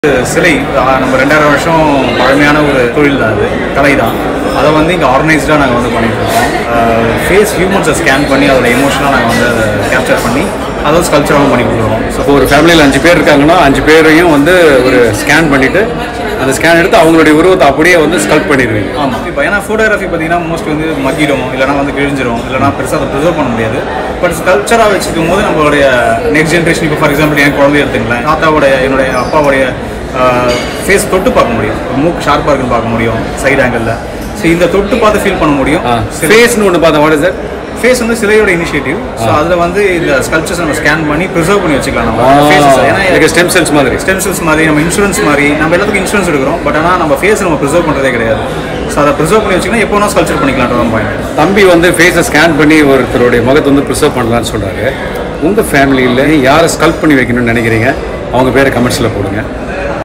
சிலை ஆஹ் நம்ம ரெண்டாயிரம் வருஷம் பழமையான ஒரு தொழில் தான் அது கலை தான் அதை வந்து இங்கே ஆர்கனைஸ்டாக நாங்கள் வந்து பண்ணிட்டு இருக்கோம் ஃபேஸ் ஹியூமன்ஸை ஸ்கேன் பண்ணி அதோட எமோஷனாக நாங்கள் வந்து அதை கேப்சர் பண்ணி அதை ஸ்கல்ச்சராகவும் பண்ணி கொடுக்குறோம் ஸோ இப்போ ஒரு ஃபேமிலியில் அஞ்சு பேர் இருக்காங்கன்னா அஞ்சு பேரையும் வந்து ஒரு ஸ்கேன் பண்ணிட்டு அந்த ஸ்கேன் எடுத்து அவங்களுடைய உருவத்தை அப்படியே வந்து ஸ்கல்ப் பண்ணிடுவீங்க ஆமாம் இப்போ ஏன்னா ஃபோட்டோகிராஃபி பார்த்தீங்கன்னா மோஸ்ட்லி வந்து மக்கிடும் இல்லைனா வந்து கிழிஞ்சிரும் இல்லைனா பெருசாக அதை ப்ரிசர்வ் பண்ண முடியாது பட் கல்ச்சராக வச்சுக்கும் போது நம்மளுடைய நெக்ஸ்ட் ஜென்ரேஷன் இப்போ ஃபார் எக்ஸாம்பிள் என் குழந்தைய எடுத்துங்களேன் தாத்தாவுடைய என்னுடைய அப்பாவுடைய ஃபேஸ் தொட்டு பார்க்க முடியும் மூக்கு ஷார்ப்பாக இருக்குன்னு பார்க்க முடியும் சைடு ஆங்கிளில் ஸோ இந்த தொட்டு பார்த்து ஃபீல் பண்ண முடியும் ஃபேஸ்னு ஒன்று பார்த்தா வாட் இஸ் தட் ஃபேஸ் வந்து சிலையோட இனிஷியேட்டிவ் ஸோ அதில் வந்து இந்த ஸ்கல்ச்சர்ஸ் நம்ம ஸ்கேன் பண்ணி ப்ரிசர்வ் பண்ணி வச்சுக்கலாம் நம்ம faces. ஏன்னா எனக்கு ஸ்டெம் செல்ஸ் மாதிரி ஸ்டெம் செல்ஸ் மாதிரி நம்ம இன்சூரன்ஸ் மாதிரி நம்ம எல்லாத்துக்கும் இன்சூரன்ஸ் எடுக்கிறோம் பட் ஆனால் நம்ம ஃபேஸ் நம்ம ப்ரிசர்வ் பண்ணுறதே கிடையாது ஸோ அதை ப்ரிசர்வ் பண்ணி வச்சுக்கணும் எப்போ வேணால் ஸ்கல்ச்சர் பண்ணிக்கலான்ற பாயிண்ட் தம்பி வந்து ஃபேஸை ஸ்கேன் பண்ணி ஒருத்தருடைய முகத்தை வந்து ப்ரிசர்வ் பண்ணலாம்னு சொல்கிறாரு உங்கள் ஃபேமிலியில் யாரை ஸ்கல்ப் பண்ணி வைக்கணும்னு நினைக்கிறீங்க அவங்க பேரை கமெண்ட்ஸில் போடுங்க